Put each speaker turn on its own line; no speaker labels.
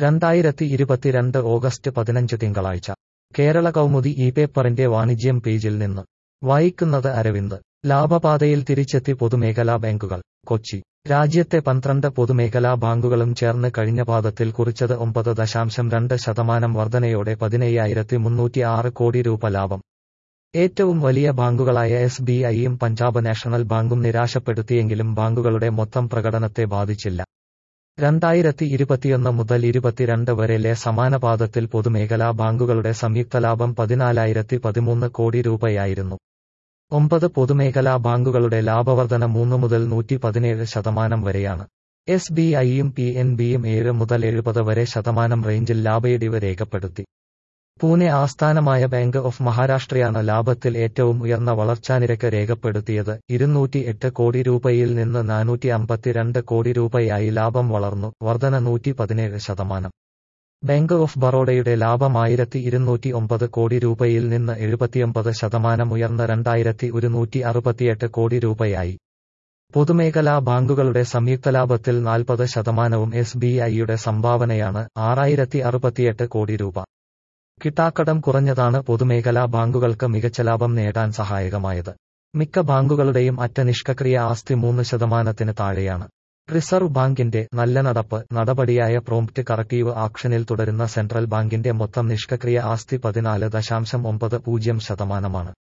രണ്ടായിരത്തി ഇരുപത്തിരണ്ട് ഓഗസ്റ്റ് പതിനഞ്ച് തിങ്കളാഴ്ച കേരള കൗമുദി ഈ പേപ്പറിന്റെ വാണിജ്യം പേജിൽ നിന്ന് വായിക്കുന്നത് അരവിന്ദ് ലാഭപാതയിൽ തിരിച്ചെത്തി പൊതുമേഖലാ ബാങ്കുകൾ കൊച്ചി രാജ്യത്തെ പന്ത്രണ്ട് പൊതുമേഖലാ ബാങ്കുകളും ചേർന്ന് കഴിഞ്ഞ പാദത്തിൽ കുറിച്ചത് ഒമ്പത് ദശാംശം രണ്ട് ശതമാനം വർധനയോടെ പതിനയ്യായിരത്തി മുന്നൂറ്റി ആറ് കോടി രൂപ ലാഭം ഏറ്റവും വലിയ ബാങ്കുകളായ എസ് ബി ഐയും പഞ്ചാബ് നാഷണൽ ബാങ്കും നിരാശപ്പെടുത്തിയെങ്കിലും ബാങ്കുകളുടെ മൊത്തം പ്രകടനത്തെ ബാധിച്ചില്ല രണ്ടായിരത്തി ഇരുപത്തിയൊന്ന് മുതൽ ഇരുപത്തിരണ്ട് വരെയിലെ സമാന പാദത്തിൽ പൊതുമേഖലാ ബാങ്കുകളുടെ സംയുക്ത ലാഭം പതിനാലായിരത്തി പതിമൂന്ന് കോടി രൂപയായിരുന്നു ഒമ്പത് പൊതുമേഖലാ ബാങ്കുകളുടെ ലാഭവർധന മൂന്ന് മുതൽ നൂറ്റി പതിനേഴ് ശതമാനം വരെയാണ് എസ് ബി ഐയും പി എൻ ബിയും ഏഴ് മുതൽ എഴുപത് വരെ ശതമാനം റേഞ്ചിൽ ലാഭയിടിവ് രേഖപ്പെടുത്തി പൂനെ ആസ്ഥാനമായ ബാങ്ക് ഓഫ് മഹാരാഷ്ട്രയാണ് ലാഭത്തിൽ ഏറ്റവും ഉയർന്ന വളർച്ചാനിരക്ക് രേഖപ്പെടുത്തിയത് ഇരുന്നൂറ്റി എട്ട് കോടി രൂപയിൽ നിന്ന് നാനൂറ്റി അമ്പത്തിരണ്ട് കോടി രൂപയായി ലാഭം വളർന്നു വർധന നൂറ്റി പതിനേഴ് ശതമാനം ബാങ്ക് ഓഫ് ബറോഡയുടെ ലാഭം ആയിരത്തി ഇരുന്നൂറ്റി ഒമ്പത് കോടി രൂപയിൽ നിന്ന് എഴുപത്തിയൊമ്പത് ശതമാനം ഉയർന്ന രണ്ടായിരത്തി ഒരുന്നൂറ്റി അറുപത്തിയെട്ട് കോടി രൂപയായി പൊതുമേഖലാ ബാങ്കുകളുടെ സംയുക്ത ലാഭത്തിൽ നാൽപ്പത് ശതമാനവും എസ് ബി ഐയുടെ സംഭാവനയാണ് ആറായിരത്തി അറുപത്തിയെട്ട് കോടി രൂപ കിട്ടാക്കടം കുറഞ്ഞതാണ് പൊതുമേഖലാ ബാങ്കുകൾക്ക് മികച്ച ലാഭം നേടാൻ സഹായകമായത് മിക്ക ബാങ്കുകളുടെയും അറ്റ നിഷ്ക്രിയ ആസ്തി മൂന്ന് ശതമാനത്തിന് താഴെയാണ് റിസർവ് ബാങ്കിന്റെ നല്ല നടപ്പ് നടപടിയായ പ്രോംപ്റ്റ് കറക്റ്റീവ് ആക്ഷനിൽ തുടരുന്ന സെൻട്രൽ ബാങ്കിന്റെ മൊത്തം നിഷ്ക്രിയ ആസ്തി പതിനാല് ദശാംശം ഒമ്പത് പൂജ്യം ശതമാനമാണ്